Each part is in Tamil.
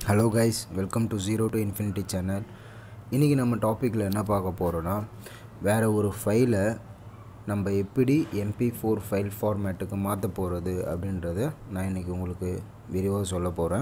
hello guys welcome to zero to infinity channel இன்றைக்கி நம்ம டாப்பிக்கில் என்ன பார்க்க போகிறோன்னா வேறு ஒரு ஃபைலை நம்ம எப்படி எம்பி ஃபோர் ஃபைல் ஃபார்மேட்டுக்கு மாற்ற போகிறது அப்படின்றத நான் இன்றைக்கி உங்களுக்கு விரிவாக சொல்ல போகிறேன்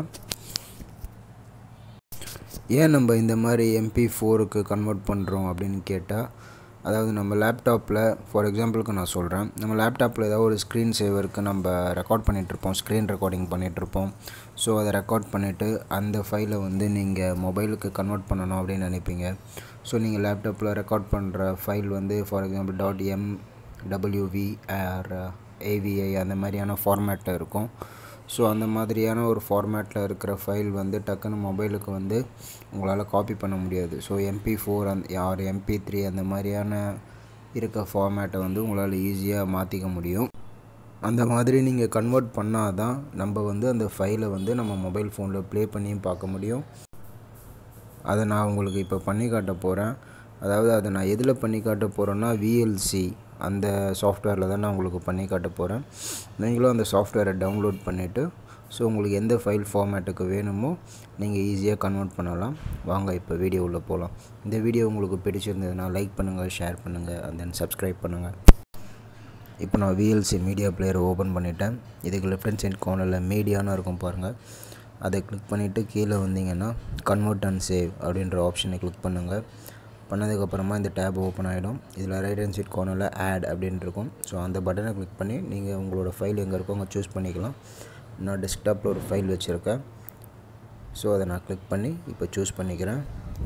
ஏன் நம்ம இந்த மாதிரி எம்பி ஃபோருக்கு கன்வெர்ட் பண்ணுறோம் அப்படின்னு கேட்டால் அதாவது நம்ம லேப்டாப்பில் ஃபார் எக்ஸாம்பிளுக்கு நான் சொல்கிறேன் நம்ம லேப்டாப்பில் ஏதாவது ஒரு ஸ்க்ரீன் சேவருக்கு நம்ம ரெக்கார்ட் பண்ணிகிட்ருப்போம் ஸ்க்ரீன் ரெக்கார்டிங் பண்ணிகிட்ருப்போம் ஸோ அதை ரெக்கார்ட் பண்ணிவிட்டு அந்த ஃபைலை வந்து நீங்கள் மொபைலுக்கு கன்வெர்ட் பண்ணணும் அப்படின்னு நினைப்பீங்க ஸோ நீங்கள் லேப்டாப்பில் ரெக்கார்ட் பண்ணுற ஃபைல் வந்து for example dot M WV or AVI அந்த மாதிரியான ஃபார்மேட்டில் இருக்கும் ஸோ அந்த மாதிரியான ஒரு ஃபார்மேட்டில் இருக்கிற ஃபைல் வந்து டக்குன்னு மொபைலுக்கு வந்து உங்களால் காப்பி பண்ண முடியாது so MP four and or MP three அந்த மாதிரியான இருக்க ஃபார்மேட்டை வந்து உங்களால் ஈஸியாக மாற்றிக்க முடியும் அந்த மாதிரி நீங்கள் கன்வெர்ட் பண்ணால் தான் நம்ம வந்து அந்த ஃபைலை வந்து நம்ம மொபைல் ஃபோனில் ப்ளே பண்ணியும் பார்க்க முடியும் அதை நான் உங்களுக்கு இப்போ பண்ணி காட்ட போகிறேன் அதாவது அதை நான் எதில் பண்ணி காட்ட போகிறேன்னா விஎல்சி அந்த சாஃப்ட்வேரில் தான் நான் உங்களுக்கு பண்ணி காட்ட போகிறேன் நீங்களும் அந்த சாஃப்ட்வேரை டவுன்லோட் பண்ணிவிட்டு ஸோ உங்களுக்கு எந்த ஃபைல் ஃபார்மேட்டுக்கு வேணுமோ நீங்கள் ஈஸியாக கன்வெர்ட் பண்ணலாம் வாங்க இப்போ வீடியோவில் போகலாம் இந்த வீடியோ உங்களுக்கு பிடிச்சிருந்ததுன்னா லைக் பண்ணுங்கள் ஷேர் பண்ணுங்கள் அண்ட் தென் சப்ஸ்கிரைப் பண்ணுங்கள் இப்போ நான் விஎல்சி மீடியா பிளேயரை ஓப்பன் பண்ணிட்டேன் இதுக்கு லெஃப்ட் ஹேண்ட் சைட் கார்னரில் மீடியான்னு இருக்கும் பாருங்கள் அதை கிளிக் பண்ணிவிட்டு கீழே வந்தீங்கன்னா கன்வெர்ட் அண்ட் சேவ் அப்படின்ற ஆப்ஷனை கிளிக் பண்ணுங்கள் பண்ணதுக்கப்புறமா இந்த டேப் ஓப்பன் ஆகிடும் இதில் ரைட் ஹேண்ட் சைட் கார்னரில் ஆட் அப்படின்னு இருக்கும் ஸோ அந்த பட்டனை கிளிக் பண்ணி நீங்கள் உங்களோட ஃபைல் எங்கே இருக்கோ அங்கே சூஸ் பண்ணிக்கலாம் நான் டெஸ்க்டாப்பில் ஒரு ஃபைல் வச்சுருக்கேன் ஸோ அதை நான் கிளிக் பண்ணி இப்போ சூஸ் பண்ணிக்கிறேன்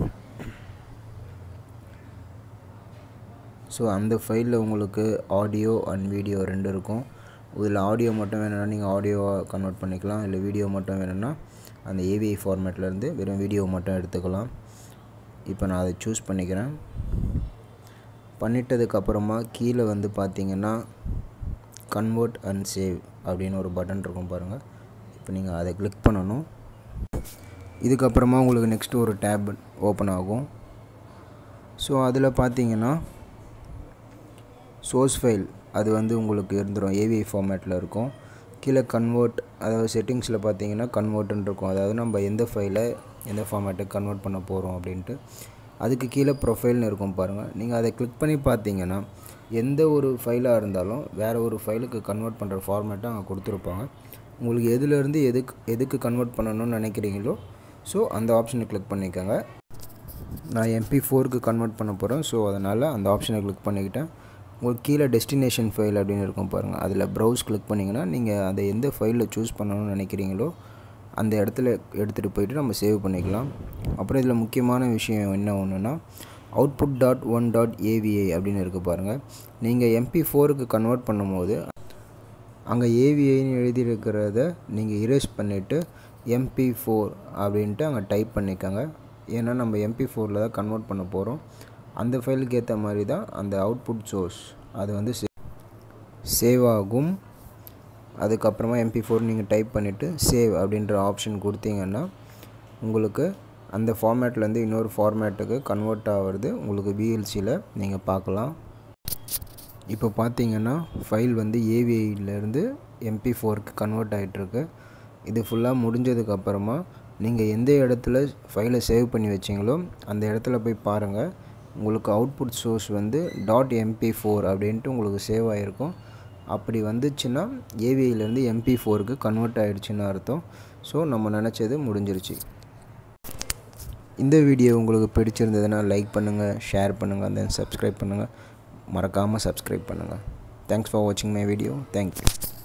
ஸோ அந்த ஃபைலில் உங்களுக்கு ஆடியோ அண்ட் வீடியோ ரெண்டு இருக்கும் இதில் ஆடியோ மட்டும் வேணும்னா நீங்கள் ஆடியோவாக கன்வெர்ட் பண்ணிக்கலாம் இல்லை வீடியோ மட்டும் வேணும்னா அந்த ஏவிஐ ஃபார்மேட்லேருந்து வெறும் வீடியோ மட்டும் எடுத்துக்கலாம் இப்போ நான் அதை சூஸ் பண்ணிக்கிறேன் பண்ணிட்டதுக்கப்புறமா கீழே வந்து பார்த்தீங்கன்னா கன்வெர்ட் அண்ட் சேவ் அப்படின்னு ஒரு பட்டன் இருக்கும் பாருங்கள் இப்போ நீங்கள் அதை கிளிக் பண்ணணும் இதுக்கப்புறமா உங்களுக்கு நெக்ஸ்ட்டு ஒரு டேப் ஓப்பன் ஆகும் ஸோ அதில் பார்த்தீங்கன்னா சோர்ஸ் ஃபைல் அது வந்து உங்களுக்கு இருந்துடும் ஏவிஐ ஃபார்மேட்டில் இருக்கும் கீழே கன்வெர்ட் அதாவது செட்டிங்ஸில் பார்த்தீங்கன்னா கன்வெர்ட்டுன்னு இருக்கும் அதாவது நம்ம எந்த ஃபைலை எந்த ஃபார்மேட்டுக்கு கன்வெர்ட் பண்ண போகிறோம் அப்படின்ட்டு அதுக்கு கீழே ப்ரொஃபைல்னு இருக்கும் பாருங்கள் நீங்கள் அதை கிளிக் பண்ணி பார்த்தீங்கன்னா எந்த ஒரு ஃபைலாக இருந்தாலும் வேறு ஒரு ஃபைலுக்கு கன்வெர்ட் பண்ணுற ஃபார்மேட்டை அங்கே கொடுத்துருப்பாங்க உங்களுக்கு எதுலேருந்து எதுக்கு எதுக்கு கன்வெர்ட் பண்ணணும்னு நினைக்கிறீங்களோ ஸோ அந்த ஆப்ஷனை கிளிக் பண்ணிக்கோங்க நான் எம்பி ஃபோருக்கு கன்வெர்ட் பண்ண போகிறேன் ஸோ அதனால் அந்த ஆப்ஷனை கிளிக் பண்ணிக்கிட்டேன் உங்களுக்கு கீழே டெஸ்டினேஷன் ஃபைல் அப்படின்னு இருக்கும் பாருங்கள் அதில் ப்ரௌஸ் கிளிக் பண்ணிங்கன்னா நீங்கள் அதை எந்த ஃபைலில் சூஸ் பண்ணணும்னு நினைக்கிறீங்களோ அந்த இடத்துல எடுத்துகிட்டு போயிட்டு நம்ம சேவ் பண்ணிக்கலாம் அப்புறம் இதில் முக்கியமான விஷயம் என்ன ஒன்றுனா output dot one dot AVI அப்படின்னு இருக்குது பாருங்கள் நீங்கள் எம்பி ஃபோருக்கு கன்வெர்ட் பண்ணும்போது அங்கே ஏவிஐன்னு எழுதியிருக்கிறத நீங்கள் இரேஸ் பண்ணிவிட்டு எம்பி ஃபோர் அப்படின்ட்டு அங்கே டைப் பண்ணிக்கோங்க ஏன்னா நம்ம எம்பி ஃபோரில் தான் கன்வெர்ட் பண்ண போகிறோம் அந்த ஃபைலுக்கு ஏற்ற மாதிரி தான் அந்த அவுட்புட் சோர்ஸ் அது வந்து சேவ் ஆகும் அதுக்கப்புறமா எம்பி ஃபோர் நீங்கள் டைப் பண்ணிவிட்டு சேவ் அப்படின்ற ஆப்ஷன் கொடுத்தீங்கன்னா உங்களுக்கு அந்த ஃபார்மேட்லேருந்து இன்னொரு ஃபார்மேட்டுக்கு கன்வெர்ட் ஆகிறது உங்களுக்கு விஎல்சியில் நீங்கள் பார்க்கலாம் இப்போ பார்த்தீங்கன்னா ஃபைல் வந்து ஏவிஐலேருந்து எம்பி ஃபோருக்கு கன்வெர்ட் ஆகிட்டுருக்கு இது ஃபுல்லாக முடிஞ்சதுக்கப்புறமா நீங்கள் எந்த இடத்துல ஃபைலை சேவ் பண்ணி வச்சிங்களோ அந்த இடத்துல போய் பாருங்கள் உங்களுக்கு அவுட்புட் சோர்ஸ் வந்து டாட் எம்பி ஃபோர் அப்படின்ட்டு உங்களுக்கு சேவ் ஆகிருக்கும் அப்படி வந்துச்சுன்னா ஏவிஐலேருந்து எம்பி ஃபோருக்கு கன்வெர்ட் ஆகிடுச்சின்னு அர்த்தம் ஸோ நம்ம நினச்சது முடிஞ்சிருச்சு இந்த வீடியோ உங்களுக்கு பிடிச்சிருந்ததுன்னா லைக் பண்ணுங்கள் ஷேர் பண்ணுங்கள் தென் சப்ஸ்கிரைப் பண்ணுங்கள் மறக்காமல் சப்ஸ்கிரைப் பண்ணுங்கள் தேங்க்ஸ் ஃபார் வாட்சிங் மை வீடியோ தேங்க்யூ